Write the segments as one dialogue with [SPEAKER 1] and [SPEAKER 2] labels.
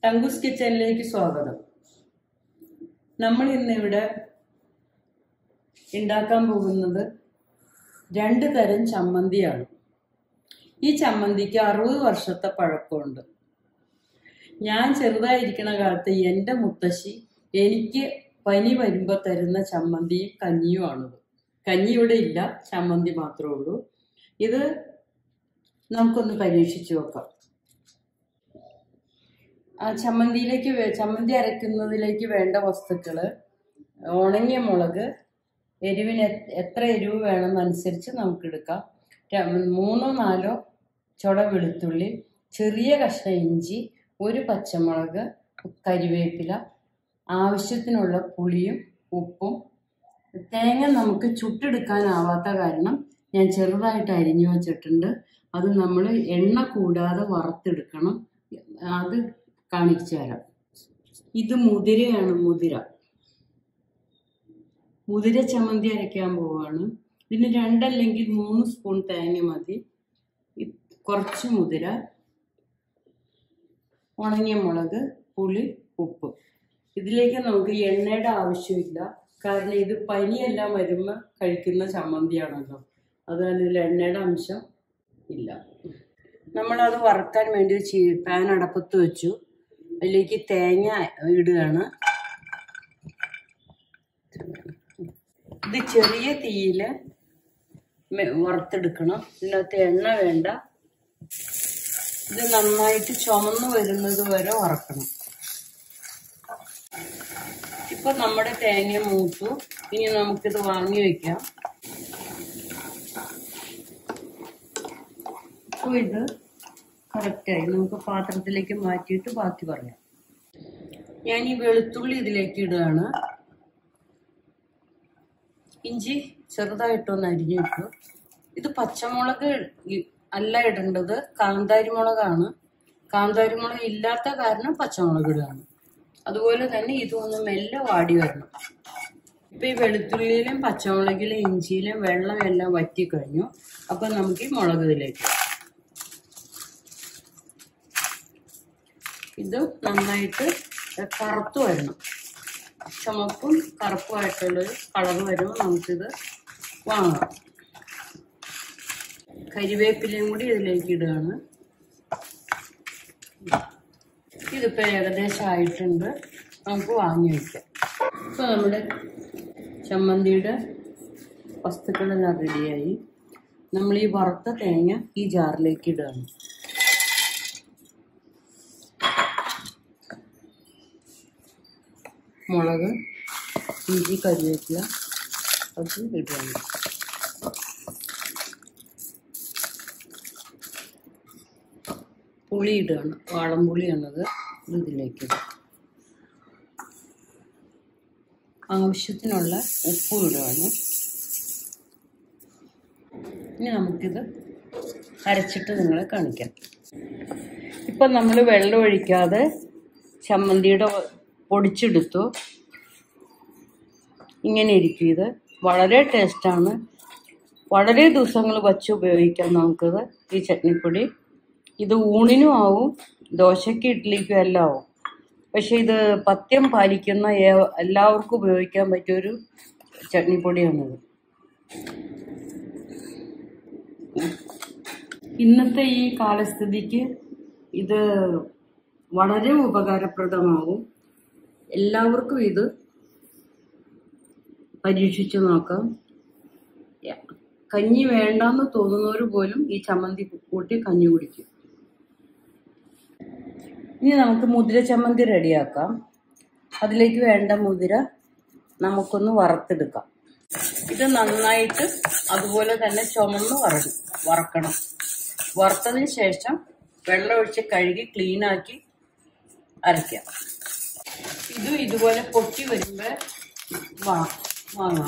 [SPEAKER 1] ടങ്കൂസ് കിച്ചണിലേക്ക് സ്വാഗതം നമ്മൾ ഇന്നിവിടെ ഉണ്ടാക്കാൻ പോകുന്നത് രണ്ട് തരം ചമ്മന്തിയാണ് ഈ ചമ്മന്തിക്ക് അറുപത് വർഷത്തെ പഴക്കമുണ്ട് ഞാൻ ചെറുതായിരിക്കണ കാലത്ത് എൻ്റെ മുത്തശ്ശി എനിക്ക് പനി വരുമ്പോൾ തരുന്ന ചമ്മന്തിയും കഞ്ഞിയുമാണിത് കഞ്ഞി ഇവിടെ ഇല്ല ചമ്മന്തി മാത്രമേ ഉള്ളൂ ഇത് നമുക്കൊന്ന് പരീക്ഷിച്ച് നോക്കാം ആ ചമ്മന്തിയിലേക്ക് വേ- ചമ്മന്തി അരയ്ക്കുന്നതിലേക്ക് വേണ്ട വസ്തുക്കൾ ഉണങ്ങിയ മുളക് എരിവിന് എ- എത്ര എരിവ് വേണമെന്നനുസരിച്ച് നമുക്ക് എടുക്കാം ര- മൂന്നോ നാലോ ചുട വെളുത്തുള്ളി ചെറിയ കഷ്ണം ഇഞ്ചി ഒരു പച്ചമുളക് കരിവേപ്പില ആവശ്യത്തിനുള്ള പുളിയും ഉപ്പും തേങ്ങ നമുക്ക് ചുട്ടെടുക്കാനാവാത്ത കാരണം ഞാൻ ചെറുതായിട്ട് അരിഞ്ഞു വച്ചിട്ടുണ്ട് അത് നമ്മൾ എണ്ണ കൂടാതെ വറുത്തെടുക്കണം അത് കാണിച്ചു തരാം ഇത് മുതിരയാണ് മുതിര മുതിര ചമ്മന്തി അരയ്ക്കാൻ പോവാണ് ഇതിന് രണ്ടല്ലെങ്കിൽ മൂന്ന് സ്പൂൺ തേങ്ങ മതി ഇ- കുറച്ച് മുതിര ഉണങ്ങിയ മുളക് പുളി ഉപ്പ് ഇതിലേക്ക് നമുക്ക് എണ്ണയുടെ ആവശ്യമില്ല കാരണം ഇത് പനിയെല്ലാം വരുമ്പോൾ കഴിക്കുന്ന ചമ്മന്തിയാണല്ലോ അതുകൊണ്ട് ഇതിൽ എണ്ണയുടെ അംശം ഇല്ല നമ്മളത് വറുക്കാൻ വേണ്ടി ചീ- പാൻ അടപ്പത്ത് വെച്ചു അതിലേക്ക് തേങ്ങ ഇടുകയാണ് ഇത് ചെറിയ തീയിൽ വറുത്തെടുക്കണം ഇതിനകത്ത് എണ്ണ വേണ്ട ഇത് നന്നായിട്ട് ചുമന്ന് വരുന്നത് വരെ വറക്കണം ഇപ്പൊ നമ്മുടെ തേങ്ങ മൂത്തു ഇനി നമുക്കിത് വാങ്ങി വെക്കാം അപ്പൊ ഇത് കറക്റ്റായി നമുക്ക് പാത്രത്തിലേക്ക് മാറ്റിയിട്ട് ബാക്കി പറയാം ഞാൻ ഈ വെളുത്തുള്ളി ഇതിലേക്ക് ഇടുകയാണ് ഇഞ്ചി ചെറുതായിട്ടൊന്ന് അരിഞ്ഞിട്ടു ഇത് പച്ചമുളക് ഇ- അല്ല ഇടേണ്ടത് കാന്താരി മുളകാണ് കാന്താരി മുളക് ഇല്ലാത്ത കാരണം പച്ചമുളക് ഇടുകയാണ് അതുപോലെ തന്നെ ഇതൊന്ന് മെല്ലെ വാടി വരണം ഇപ്പൊ ഈ വെളുത്തുള്ളിയിലും പച്ചമുളകിലും ഇഞ്ചിയിലും വെള്ളം എല്ലാം വറ്റി കഴിഞ്ഞു അപ്പൊ നമുക്ക് ഈ മുളക് ഇതിലേക്ക് ഇടാം. ഇത് നന്നായിട്ട് കറുത്ത് വരണം ചുമപ്പും കറുപ്പുമായിട്ടുള്ളൊരു കളർ വരുമ്പോൾ നമുക്കിത് വാങ്ങാം കരിവേപ്പിലയും കൂടി ഇതിലേക്ക് ഇടുകയാണ് ഇതിപ്പോൾ ഏകദേശം ആയിട്ടുണ്ട് നമുക്ക് വാങ്ങി വയ്ക്കാം ഇപ്പോൾ നമ്മുടെ ചമ്മന്തിയുടെ വസ്തുക്കളെല്ലാം റെഡിയായി നമ്മൾ ഈ വറുത്ത തേങ്ങ ഈ ജാറിലേക്ക് ഇടുകയാണ് മുളക് ഇഞ്ചി കരിവേപ്പില അത് ഇടുകയാണ് പുളി ഇടുകയാണ് വാളംപുളിയാണത് ഇത് ഇതിലേക്ക് ഇടുക ആവശ്യത്തിനുള്ള ഉപ്പ് ഇടുകയാണ് ഇനി നമുക്കിത് അരച്ചിട്ട് നിങ്ങളെ കാണിക്കാം ഇപ്പം നമ്മൾ വെള്ളം ഒഴിക്കാതെ ചമ്മന്തിയുടെ പൊടിച്ചെടുത്തു ഇങ്ങനെ ഇരിക്കും ഇത് വളരെ ടേസ്റ്റാണ് വളരെ ദിവസങ്ങൾ വച്ച് ഉപയോഗിക്കാം നമുക്കിത് ഈ ചട്നിപ്പൊടി ഇത് ഊണിനും ആവും ദോശയ്ക്ക് ഇഡ്ഡലിക്കും എല്ലാം ആവും പക്ഷെ ഇത് പഥ്യം പാലിക്കുന്ന ഏ- എല്ലാവർക്കും ഉപയോഗിക്കാൻ പറ്റിയൊരു ചട്നിപ്പൊടിയാണിത് ഇന്നത്തെ ഈ കാലസ്ഥിതിക്ക് ഇത് വളരെ ഉപകാരപ്രദമാകും എല്ലാവർക്കും ഇത് പരീക്ഷിച്ചു നോക്കാം യ- കഞ്ഞി വേണ്ടാന്ന് തോന്നുന്നവർ പോലും ഈ ചമ്മന്തി കൂട്ടി കഞ്ഞി കുടിക്കും ഇനി നമുക്ക് മുതിര ചമ്മന്തി റെഡിയാക്കാം അതിലേക്ക് വേണ്ട മുതിര നമുക്കൊന്ന് വറുത്തെടുക്കാം ഇത് നന്നായിട്ട് അതുപോലെ തന്നെ ചുമന്ന് വറ വറക്കണം വറുത്തതിന് ശേഷം വെള്ളം ഒഴിച്ച് കഴുകി ക്ലീനാക്കി അരയ്ക്കാം ഇതും ഇതുപോലെ പൊട്ടി വരുമ്പോൾ വാ വാങ്ങാം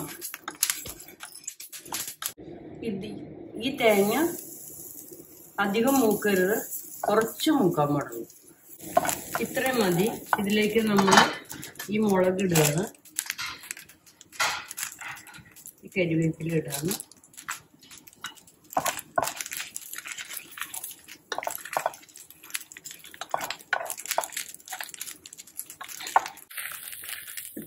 [SPEAKER 1] ഇത് ഈ തേങ്ങ അധികം മൂക്കരുത് കുറച്ച് മൂക്കാൻ പാടുള്ളൂ ഇത്രയും മതി ഇതിലേക്ക് നമ്മൾ ഈ മുളക് ഇടുകയാണ് ഈ കരിവേപ്പില ഇടുകയാണ്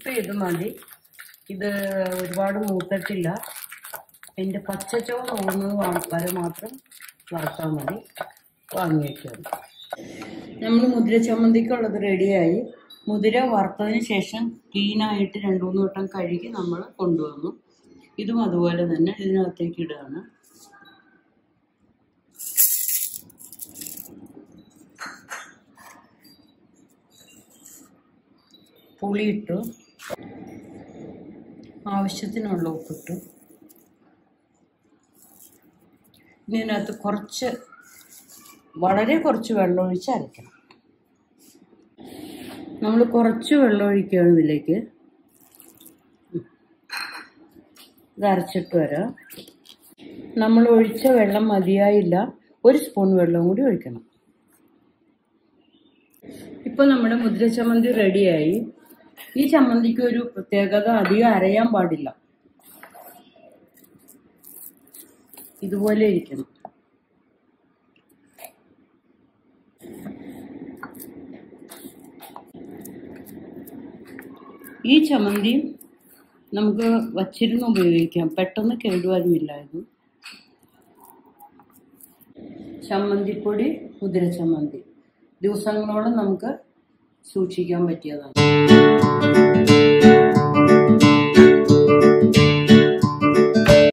[SPEAKER 1] ഇപ്പം ഇത് മതി ഇത് ഒരുപാട് മൂത്തിട്ടില്ല അതിൻ്റെ പച്ചച്ചോറ് പോകുന്നത് വാ- വരെ മാത്രം വറുത്താൽ മതി വാങ്ങി വയ്ക്കാം നമ്മൾ മുതിര ചമ്മന്തിക്കുള്ളത് റെഡിയായി മുതിര വറുത്തതിന് ശേഷം ക്ലീനായിട്ട് രണ്ട് മൂന്ന് വട്ടം കഴുകി നമ്മൾ കൊണ്ടുവന്നു ഇതും അതുപോലെ തന്നെ ഇതിനകത്തേക്ക് ഇടുകയാണ് പുളിയിട്ടു ആവശ്യത്തിനുള്ള ഉപ്പിട്ടു ഇനി ഇതിനകത്ത് കുറച്ച് വളരെ കുറച്ച് വെള്ളം ഒഴിച്ച് അരയ്ക്കണം നമ്മൾ കുറച്ച് വെള്ളം ഒഴിക്കുകയാണ് ഇതിലേക്ക് ഇത് അരച്ചിട്ട് വരാം നമ്മൾ ഒഴിച്ച വെള്ളം മതിയായില്ല ഒരു സ്പൂൺ വെള്ളം കൂടി ഒഴിക്കണം ഇപ്പൊ നമ്മുടെ മുദ്ര ചമ്മന്തി റെഡിയായി ഈ ചമ്മന്തിക്ക് ഒരു പ്രത്യേകത അധികം അരയാൻ പാടില്ല ഇതുപോലെ ഇരിക്കണം ഈ ചമ്മന്തി നമുക്ക് വച്ചിരുന്ന് ഉപയോഗിക്കാം പെട്ടെന്ന് കേടുവരുമില്ല ഇത് ചമ്മന്തിപ്പൊടി കുതിര ചമ്മന്തി ദിവസങ്ങളോളം നമുക്ക് സൂക്ഷിക്കാൻ പറ്റിയതാണ്